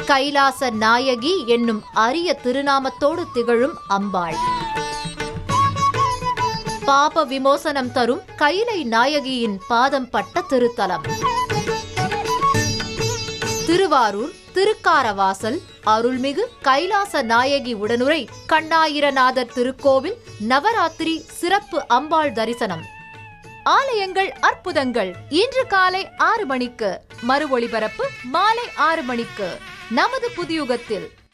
கைலாச நாயகி என்னும் அரிய திருநாமத்தோடு திகழும் அம்பாள் பாப விமோசனம் தரும் கைலை நாயகியின் பாதம் பட்ட திருத்தலம் திருவாரூர் திருக்காரவாசல் அருள்மிகு கைலாச நாயகி உடனுரை கண்ணாயிரநாதர் திருக்கோவில் நவராத்திரி சிறப்பு அம்பாள் தரிசனம் ஆலயங்கள் அற்புதங்கள் இன்று காலை ஆறு மணிக்கு மறு ஒளிபரப்பு மாலை ஆறு மணிக்கு நமது புதியுகத்தில்